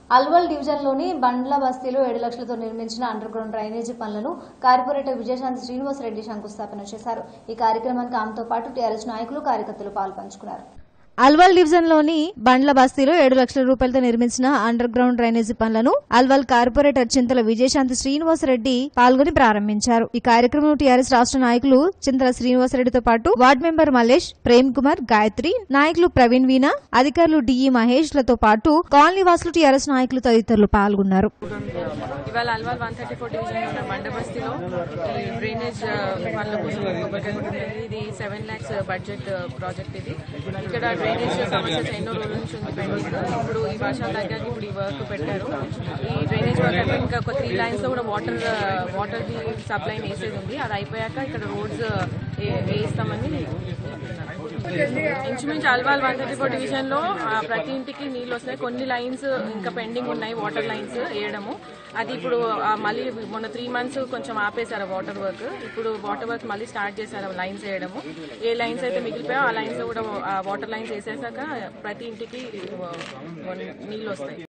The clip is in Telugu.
అల్వల్ డివిజన్లోని బండ్ల బస్తీలో ఏడు లక్షలతో నిర్మించిన అండర్ గ్రౌండ్ డ్రైనేజీ పనులను కార్పొరేటర్ విజయశాంతి శ్రీనివాస్ రెడ్డి శంకుస్థాపన చేశారు ఈ కార్యక్రమానికి ఆమెతో పాటు టీఆర్ఎస్ నాయకులు కార్యకర్తలు పాల్పంచుకున్నారు అల్వాల్ డివిజన్ లోని బండ్ల బస్తీలో ఏడు లక్షల రూపాయలతో నిర్మించిన అండర్ గ్రౌండ్ డ్రైనేజీ పనులను అల్వాల్ కార్పొరేటర్ చింతల విజయశాంతి శ్రీనివాసరెడ్డి పాల్గొని ప్రారంభించారు ఈ కార్యక్రమంలో టీఆర్ఎస్ రాష్ట్ర నాయకులు చింతల శ్రీనివాసరెడ్డితో పాటు వార్డు మెంబర్ మల్లేష్ ప్రేమ్ కుమార్ గాయత్రి నాయకులు ప్రవీణ్ వీణ అధికారులు డిఈ మహేష్ లతో పాటు కాలనీ వాసులు టీఆర్ఎస్ నాయకులు తదితరులు పాల్గొన్నారు ఇవాళ Alwal one thirty four division ఉన్న మండబస్తీలో ఈ డ్రైనేజ్ ఆ, పనుల కోసం కొబ్బరికాయ కొట్టింది. ఇది సెవెన్ ల్యాక్స్ బడ్జెట్ ఆ, ప్రాజెక్ట్ ఇది ఇక్కడ డ్రైనేజ్ సమస్య ఎన్నో రోజుల నుంచి ఉంది పెండింగ్ ఇప్పుడు ఈ వర్షాలు తగ్గాక ఇప్పుడు ఈ వర్క్ పెట్టారు ఈ డ్రైనేజ్ వర్క్ అయిపోయి ఇంకా ఒక త్రీ లైన్స్ లో కూడా వాటర్ వాటర్ ది సప్లై వేసేది ఉంది అది అయిపోయాక ఇక్కడ రోడ్స్ వేస్తామని ఇంచుమించు Alwal one thirty four division లో ఆ, ప్రతి ఇంటికి నీళ్ళు వస్తున్నాయి కొన్ని లైన్స్ ఇంకా పెండింగ్ ఉన్నాయి వాటర్ లైన్స్ వేయడము అది ఇప్పుడు ఆ, మళ్ళీ మొన్న త్రీ మంత్స్ కొంచెం ఆపేశారు వాటర్ వర్క్ ఇప్పుడు వాటర్ వర్క్ మళ్ళీ స్టార్ట్ చేశారు లైన్స్ వేయడము ఏ లైన్స్ అయితే మిగిలిపోయో ఆ లైన్స్ లో కూడా వాటర్ లైన్స్ వేసేసాక ప్రతి ఇంటికి ఆ, నీళ్ళు వస్తాయి